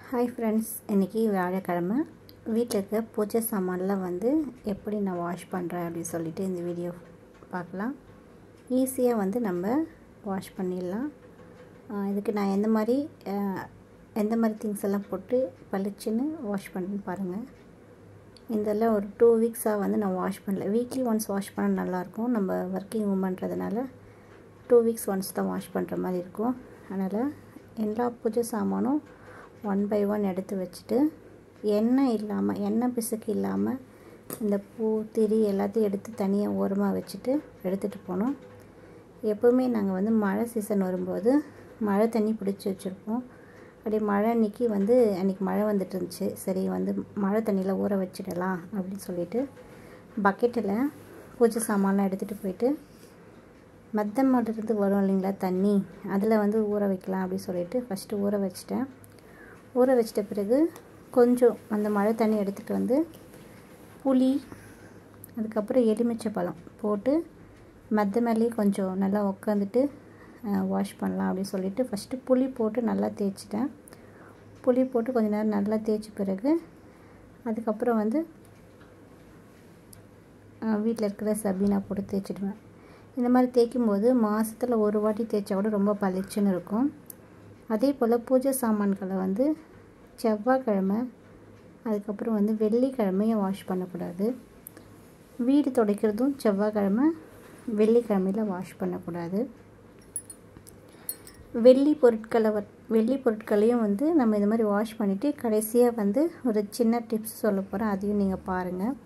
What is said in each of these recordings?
hi friends இன்றைக்கி வியாழக்கிழமை வீட்டில் இருக்க பூஜை சாமான்லாம் வந்து எப்படி நான் வாஷ் பண்ணுறேன் அப்படின்னு சொல்லிட்டு இந்த வீடியோ பார்க்கலாம் ஈஸியாக வந்து நம்ம வாஷ் பண்ணிடலாம் ஆஹ் இதுக்கு நான் எந்த மாதிரி ஆஹ் எந்த மாதிரி திங்ஸ் எல்லாம் போட்டு பளிச்சுன்னு வாஷ் பண்ணுன்னு பாருங்கள் இதெல்லாம் ஒரு டூ வீக்ஸாக வந்து நான் வாஷ் பண்ணல வீக்லி ஒன்ஸ் வாஷ் பண்ண நல்லாயிருக்கும் நம்ம ஒர்க்கிங் உமன்றதுனால டூ வீக்ஸ் ஒன்ஸ் தான் வாஷ் பண்ணுற மாதிரி இருக்கும் அதனால் எல்லா பூஜை சாமானும் ஒன் பை ஒன் எடுத்து வச்சுட்டு எண்ணெய் இல்லாமல் எண்ணெய் பிசுக்கு இல்லாமல் இந்த பூ திரி எல்லாத்தையும் எடுத்து தனியாக ஓரமாக வச்சுட்டு எடுத்துகிட்டு போனோம் எப்போவுமே நாங்கள் வந்து மழை சீசன் வரும்போது மழை தண்ணி பிடிச்சி வச்சுருப்போம் அப்படி மழை அன்றைக்கி வந்து அன்றைக்கி மழை வந்துட்டு இருந்துச்சு சரி வந்து மழை தண்ணியில் ஊற வச்சிடலாம் அப்படின்னு சொல்லிட்டு பக்கெட்டில் பூஜை சாமான்லாம் எடுத்துகிட்டு போயிட்டு மத்த மாட்டிருந்து வரும் இல்லைங்களா தண்ணி அதில் வந்து ஊற வைக்கலாம் அப்படின்னு சொல்லிட்டு ஃபஸ்ட்டு ஊற வச்சிட்டேன் ஊற வச்சிட்ட பிறகு கொஞ்சம் அந்த மழை தண்ணி எடுத்துகிட்டு வந்து புளி அதுக்கப்புறம் எலுமிச்சை பழம் போட்டு மத்த மேலேயே கொஞ்சம் நல்லா உக்காந்துட்டு வாஷ் பண்ணலாம் அப்படின்னு சொல்லிட்டு ஃபஸ்ட்டு புளி போட்டு நல்லா தேய்ச்சிட்டேன் புளி போட்டு கொஞ்ச நேரம் நல்லா தேய்ச்ச பிறகு அதுக்கப்புறம் வந்து வீட்டில் இருக்கிற சபீனா போட்டு தேய்ச்சிடுவேன் இந்த மாதிரி தேய்க்கும் போது மாதத்தில் ஒரு வாட்டி தேய்ச்சா கூட ரொம்ப பளிச்சுன்னு இருக்கும் அதே போல் பூஜை சாமான்களை வந்து செவ்வாய்க்கிழமை அதுக்கப்புறம் வந்து வெள்ளிக்கிழமையும் வாஷ் பண்ணக்கூடாது வீடு துடைக்கிறதும் செவ்வாய்க்கிழமை வெள்ளிக்கிழமையில் வாஷ் பண்ணக்கூடாது வெள்ளி பொருட்களை வ வெள்ளி பொருட்களையும் வந்து நம்ம இந்த மாதிரி வாஷ் பண்ணிவிட்டு கடைசியாக வந்து ஒரு சின்ன டிப்ஸ் சொல்ல போகிறேன் அதையும் நீங்கள் பாருங்கள்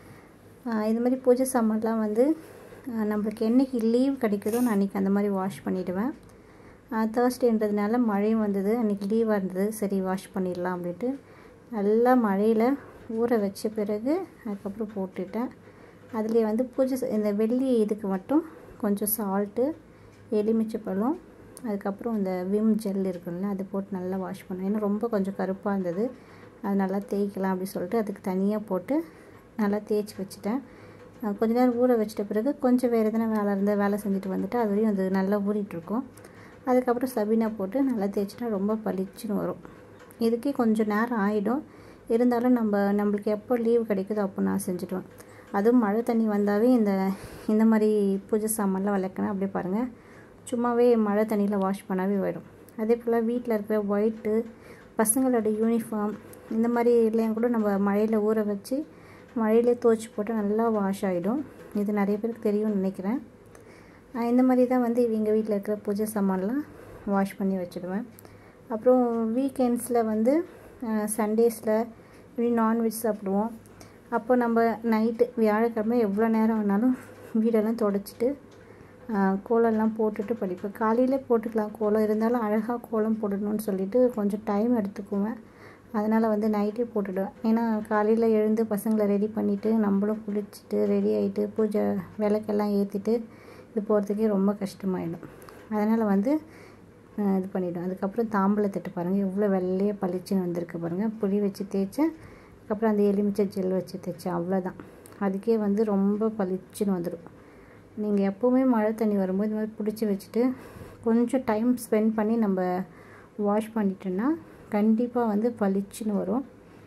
இது மாதிரி பூஜை சாமான்லாம் வந்து நம்மளுக்கு என்றைக்கு லீவ் கிடைக்குதோ நான் அன்றைக்கி அந்த மாதிரி வாஷ் பண்ணிவிடுவேன் தேர்ஸ்டேன்றதுனால மழையும் வந்தது அன்றைக்கி லீவாக இருந்தது சரி வாஷ் பண்ணிடலாம் அப்படின்ட்டு நல்லா மழையில் ஊற வச்ச பிறகு அதுக்கப்புறம் போட்டுட்டேன் அதுலேயே வந்து பூஜை இந்த வெள்ளி இதுக்கு மட்டும் கொஞ்சம் சால்ட்டு எலுமிச்சை பழம் அதுக்கப்புறம் இந்த விம் ஜெல் இருக்குல்ல அது போட்டு நல்லா வாஷ் பண்ணேன் ஏன்னா ரொம்ப கொஞ்சம் கருப்பாக இருந்தது அது நல்லா தேய்க்கலாம் அப்படின்னு சொல்லிட்டு அதுக்கு தனியாக போட்டு நல்லா தேய்ச்சி வச்சுட்டேன் கொஞ்ச நேரம் ஊற வச்சிட்ட பிறகு கொஞ்சம் வேறு எதனா வேலை இருந்தால் வேலை செஞ்சுட்டு வந்துட்டு அது வரையும் அது நல்லா ஊறிட்டுருக்கும் அதுக்கப்புறம் சபீனா போட்டு நல்லா தேய்ச்சிட்டா ரொம்ப பளிச்சுன்னு வரும் இதுக்கே கொஞ்சம் நேரம் ஆகிடும் இருந்தாலும் நம்ம நம்மளுக்கு எப்போ லீவ் கிடைக்குதோ அப்போ நான் செஞ்சுடுவேன் அதுவும் மழை தண்ணி வந்தாவே இந்த இந்த மாதிரி பூஜை சாமான்லாம் விளக்குனா அப்படியே பாருங்கள் சும்மாவே மழை தண்ணியில் வாஷ் பண்ணாவே வரும் அதே போல் வீட்டில் இருக்கிற ஒயிட்டு பசங்களோட யூனிஃபார்ம் இந்த மாதிரி இல்லையும் கூட நம்ம மழையில் ஊற வச்சு மழையிலே துவச்சி போட்டால் நல்லா வாஷ் ஆகிடும் இது நிறைய பேருக்கு தெரியும்னு நினைக்கிறேன் இந்த மாதிரி தான் வந்து இவங்க வீட்டில் இருக்கிற பூஜை சாமான்லாம் வாஷ் பண்ணி வச்சுடுவேன் அப்புறம் வீக்கெண்ட்ஸில் வந்து சண்டேஸில் இப்படி நான்வெஜ் சாப்பிடுவோம் அப்போ நம்ம நைட்டு வியாழக்கிழமை எவ்வளோ நேரம் வேணாலும் வீடெல்லாம் தொடச்சிட்டு கோலம்லாம் போட்டுட்டு படிப்பேன் காலையில் போட்டுக்கலாம் கோலம் இருந்தாலும் அழகாக கோலம் போடணும்னு சொல்லிட்டு கொஞ்சம் டைம் எடுத்துக்குவேன் அதனால் வந்து நைட்டே போட்டுடுவேன் ஏன்னா காலையில் எழுந்து பசங்களை ரெடி பண்ணிவிட்டு நம்மளும் குளிச்சுட்டு ரெடி ஆகிட்டு பூஜை விளக்கெல்லாம் ஏற்றிட்டு இது போகிறதுக்கே ரொம்ப கஷ்டமாயிடும் அதனால் வந்து இது பண்ணிவிடும் அதுக்கப்புறம் தாம்பளத்தட்டு பாருங்கள் எவ்வளோ வெள்ளையே பளிச்சுன்னு வந்திருக்கு பாருங்கள் புளி வச்சு தேய்ச்சேன் அதுக்கப்புறம் அந்த எலுமிச்சை ஜெல் வச்சு தேய்ச்சேன் அவ்வளோதான் அதுக்கே வந்து ரொம்ப பளிச்சுன்னு வந்துடும் நீங்கள் எப்போவுமே மழை தண்ணி வரும்போது இந்த மாதிரி பிடிச்சி வச்சுட்டு கொஞ்சம் டைம் ஸ்பெண்ட் பண்ணி நம்ம வாஷ் பண்ணிட்டோன்னா கண்டிப்பாக வந்து பளிச்சுன்னு வரும்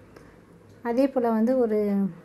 அதே போல் வந்து ஒரு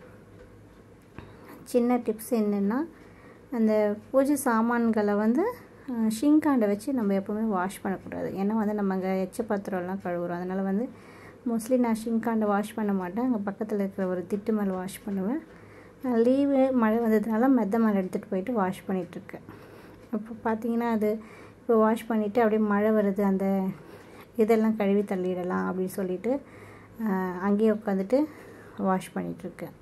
சின்ன டிப்ஸ் என்னென்னா அந்த பூஜை சாமான்களை வந்து ஷிங்காண்டை வச்சு நம்ம எப்போவுமே வாஷ் பண்ணக்கூடாது ஏன்னா வந்து நம்ம அங்கே எச்ச பாத்திரம்லாம் கழுவுறோம் அதனால் வந்து மோஸ்ட்லி நான் ஷிங்காண்டை வாஷ் பண்ண மாட்டேன் அங்கே பக்கத்தில் இருக்கிற ஒரு திட்டு மேலே வாஷ் பண்ணுவேன் லீவு மழை வந்ததுனால மெத்த மேலே எடுத்துகிட்டு போயிட்டு வாஷ் பண்ணிகிட்ருக்கேன் இப்போ பார்த்தீங்கன்னா அது இப்போ வாஷ் பண்ணிவிட்டு அப்படியே மழை வருது அந்த இதெல்லாம் கழுவி தள்ளிடலாம் அப்படின்னு சொல்லிட்டு அங்கேயே உட்காந்துட்டு வாஷ் பண்ணிகிட்ருக்கேன்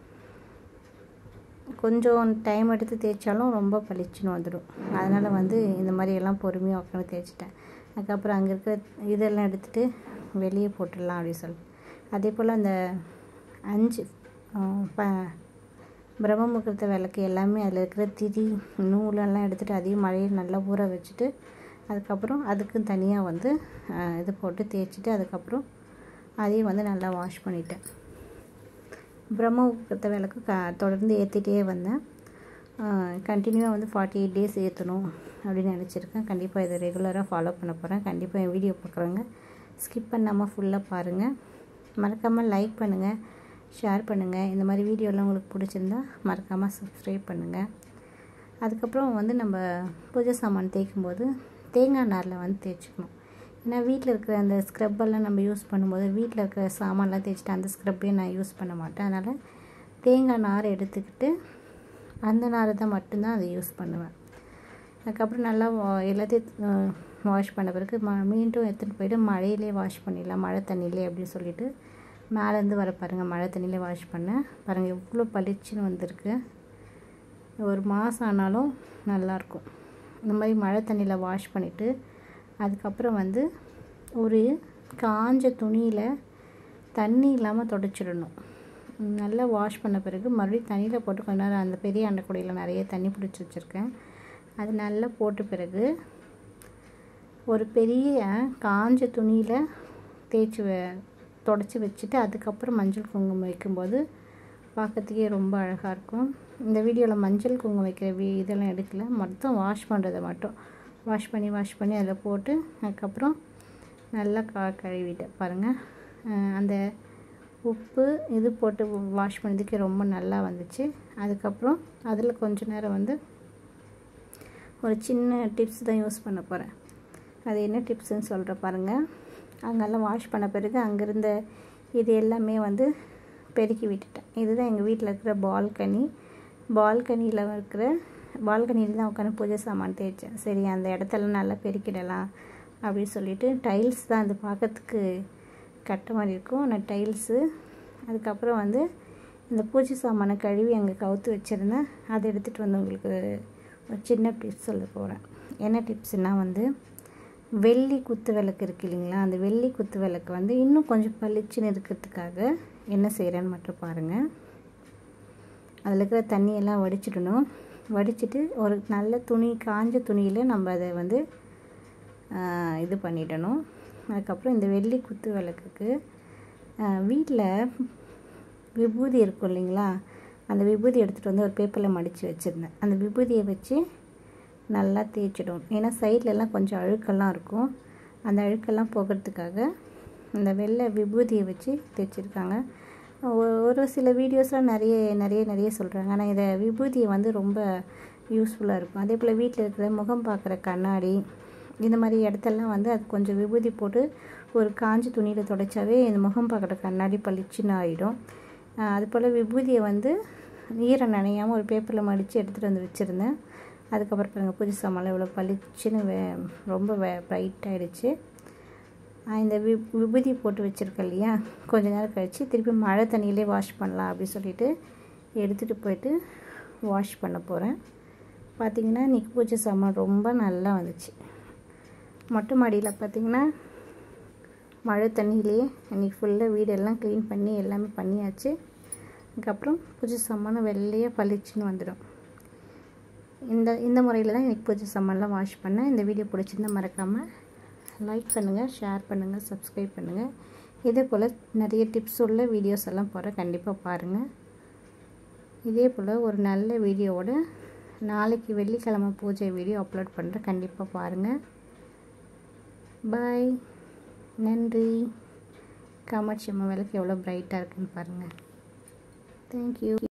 கொஞ்சம் டைம் எடுத்து தேய்ச்சாலும் ரொம்ப பளிச்சுன்னு வந்துடும் அதனால் வந்து இந்த மாதிரி எல்லாம் பொறுமையாக உட்காந்து தேய்ச்சிட்டேன் அதுக்கப்புறம் அங்கே இருக்கிற இதெல்லாம் எடுத்துகிட்டு வெளியே போட்டுடலாம் அப்படின்னு சொல்லி அதே போல் அந்த அஞ்சு ப பிரம்ம முகூர்த்த விளக்கு எல்லாமே அதில் இருக்கிற திரி நூலெல்லாம் எடுத்துகிட்டு அதையும் மழையில் நல்லா ஊற வச்சுட்டு அதுக்கப்புறம் அதுக்கு தனியாக வந்து இது போட்டு தேய்ச்சிட்டு அதுக்கப்புறம் அதையும் வந்து நல்லா வாஷ் பண்ணிட்டேன் பிரம்ம முகூர்த்த விளக்கு க தொடர்ந்து ஏற்றிட்டே வந்தேன் கண்டினியூவாக வந்து ஃபார்ட்டி எயிட் டேஸ் ஏற்றணும் அப்படின்னு நினச்சிருக்கேன் கண்டிப்பாக இதை ரெகுலராக ஃபாலோ பண்ண போகிறேன் கண்டிப்பாக என் வீடியோ பார்க்குறவங்க ஸ்கிப் பண்ணாமல் ஃபுல்லாக பாருங்கள் மறக்காமல் லைக் பண்ணுங்கள் ஷேர் பண்ணுங்கள் இந்த மாதிரி வீடியோலாம் உங்களுக்கு பிடிச்சிருந்தா மறக்காமல் சப்ஸ்கிரைப் பண்ணுங்கள் அதுக்கப்புறம் வந்து நம்ம பூஜை சாமான் தேய்க்கும் போது தேங்காய் நாரில் வந்து தேய்ச்சிக்கணும் ஏன்னா வீட்டில் இருக்கிற அந்த ஸ்க்ரப்பெல்லாம் நம்ம யூஸ் பண்ணும்போது வீட்டில் இருக்கிற சாமான்லாம் தேய்ச்சிட்டு அந்த ஸ்க்ரப்பையும் நான் யூஸ் பண்ண மாட்டேன் அதனால் தேங்காய் நார் எடுத்துக்கிட்டு அந்த நாரை தான் மட்டும்தான் அதை யூஸ் பண்ணுவேன் அதுக்கப்புறம் நல்லா எல்லாத்தையும் வாஷ் பண்ண பிறகு ம மீண்டும் எடுத்துகிட்டு போய்ட்டு மழையிலே வாஷ் பண்ணிடலாம் மழை தண்ணியிலே அப்படின்னு சொல்லிட்டு மேலேருந்து வர பாருங்கள் மழை தண்ணியிலே வாஷ் பண்ணேன் பாருங்கள் எவ்வளோ பளிச்சுன்னு வந்திருக்கு ஒரு மாதம் ஆனாலும் நல்லாயிருக்கும் இந்த மாதிரி மழை தண்ணியில் வாஷ் பண்ணிவிட்டு அதுக்கப்புறம் வந்து ஒரு காஞ்ச துணியில் தண்ணி இல்லாமல் தொடச்சிடணும் நல்லா வாஷ் பண்ண பிறகு மறுபடியும் தண்ணியில் போட்டு கொஞ்ச நேரம் அந்த பெரிய அண்டைக்குடியில் நிறைய தண்ணி பிடிச்சி வச்சுருக்கேன் அது நல்லா போட்ட பிறகு ஒரு பெரிய காஞ்ச துணியில் தேய்ச்சி தொடச்சி வச்சுட்டு அதுக்கப்புறம் மஞ்சள் குங்குமம் வைக்கும்போது பார்க்கறதுக்கே ரொம்ப அழகாக இருக்கும் இந்த வீடியோவில் மஞ்சள் குங்குமம் வைக்கிற வீ இதெல்லாம் எடுக்கல மொத்தம் வாஷ் பண்ணுறதை மட்டும் வாஷ் பண்ணி வாஷ் பண்ணி அதில் போட்டு அதுக்கப்புறம் நல்லா கா கழுவிட்டேன் பாருங்கள் அந்த உப்பு இது போட்டு வாஷ் பண்ணதுக்கே ரொம்ப நல்லா வந்துச்சு அதுக்கப்புறம் அதில் கொஞ்ச நேரம் வந்து ஒரு சின்ன டிப்ஸ் தான் யூஸ் பண்ண போகிறேன் அது என்ன டிப்ஸுன்னு சொல்கிற பாருங்கள் அங்கெல்லாம் வாஷ் பண்ண பிறகு அங்கேருந்த இது எல்லாமே வந்து பெருக்கி விட்டுட்டேன் இதுதான் எங்கள் வீட்டில் இருக்கிற பால்கனி பால்கனியில் இருக்கிற பால்கனியில் தான் உட்காந்து பூஜை சாமான் தேய்ச்சேன் சரி அந்த இடத்தெல்லாம் நல்லா பெருக்கிடலாம் அப்படின்னு சொல்லிட்டு டைல்ஸ் தான் அது பார்க்கறதுக்கு கட்ட மாதிரி இருக்கும் ஆனால் டைல்ஸு அதுக்கப்புறம் வந்து இந்த பூஜை சாமானை கழுவி அங்கே கவுத்து வச்சுருந்தேன் அதை எடுத்துகிட்டு வந்து உங்களுக்கு ஒரு சின்ன டிப்ஸ் சொல்ல போகிறேன் என்ன டிப்ஸ்னால் வந்து வெள்ளி குத்து விளக்கு இருக்குது இல்லைங்களா அந்த வெள்ளி குத்து விளக்கு வந்து இன்னும் கொஞ்சம் பளிச்சுன்னு இருக்கிறதுக்காக என்ன செய்கிறேன்னு மட்டும் பாருங்கள் அதில் இருக்கிற தண்ணியெல்லாம் வடிச்சிடணும் வடிச்சிட்டு ஒரு நல்ல துணி காஞ்ச துணியில் நம்ம அதை வந்து இது பண்ணிடணும் அதுக்கப்புறம் இந்த வெள்ளி குத்து விளக்குக்கு வீட்டில் விபூதி இருக்கும் இல்லைங்களா அந்த விபூதி எடுத்துகிட்டு வந்து ஒரு பேப்பரில் மடித்து வச்சுருந்தேன் அந்த விபூதியை வச்சு நல்லா தேய்ச்சிடும் ஏன்னா சைட்லலாம் கொஞ்சம் அழுக்கெல்லாம் இருக்கும் அந்த அழுக்கெல்லாம் போகிறதுக்காக இந்த வெள்ளை விபூதியை வச்சு தேய்ச்சிருக்காங்க ஒரு சில வீடியோஸ்லாம் நிறைய நிறைய நிறைய சொல்கிறாங்க ஆனால் இதை விபூதியை வந்து ரொம்ப யூஸ்ஃபுல்லாக இருக்கும் அதே போல் வீட்டில் இருக்கிற முகம் பார்க்குற கண்ணாடி இந்த மாதிரி இடத்தெல்லாம் வந்து அது கொஞ்சம் விபூதி போட்டு ஒரு காஞ்சி துணியில் துடைச்சாவே இந்த முகம் பார்க்குற கண்ணாடி பளிச்சுன்னு ஆகிடும் அது போல் விபூதியை வந்து ஈரம் நனையாமல் ஒரு பேப்பரில் மடித்து எடுத்துகிட்டு வந்து வச்சுருந்தேன் அதுக்கப்புறம் பாருங்கள் பூஜை சாமான் இவ்வளோ பளிச்சுன்னு வே ரொம்ப வே ப்ரைட் ஆகிடுச்சு இந்த வி விபூதி போட்டு வச்சுருக்கேன் இல்லையா கொஞ்ச நேரம் கழித்து திருப்பி மழை தண்ணியிலே வாஷ் பண்ணலாம் அப்படின்னு சொல்லிட்டு எடுத்துகிட்டு போயிட்டு வாஷ் பண்ண போகிறேன் பார்த்திங்கன்னா இன்றைக்கி பூஜை சாமான் ரொம்ப நல்லா வந்துச்சு மொட்டை மாடியில் பார்த்திங்கன்னா மழை தண்ணியிலேயே இன்றைக்கி ஃபுல்லாக வீடெல்லாம் க்ளீன் பண்ணி எல்லாமே பண்ணியாச்சு அதுக்கப்புறம் பூஜை சாமான வெள்ளையாக பளிச்சுன்னு வந்துடும் இந்த இந்த முறையில் தான் எனக்கு பூஜை சாமான்லாம் வாஷ் பண்ணேன் இந்த வீடியோ பிடிச்சிருந்தா மறக்காமல் லைக் பண்ணுங்கள் ஷேர் பண்ணுங்கள் சப்ஸ்கிரைப் பண்ணுங்கள் இதே போல் நிறைய டிப்ஸ் உள்ள வீடியோஸ் எல்லாம் போகிறேன் கண்டிப்பாக பாருங்கள் இதே போல் ஒரு நல்ல வீடியோவோட நாளைக்கு வெள்ளிக்கிழமை பூஜை வீடியோ அப்லோட் பண்ணுறேன் கண்டிப்பாக பாருங்கள் பாய் நன்றி காமாட்சி அம்மா விளக்கு எவ்வளோ ப்ரைட்டாக இருக்குன்னு பாருங்கள் தேங்க்யூ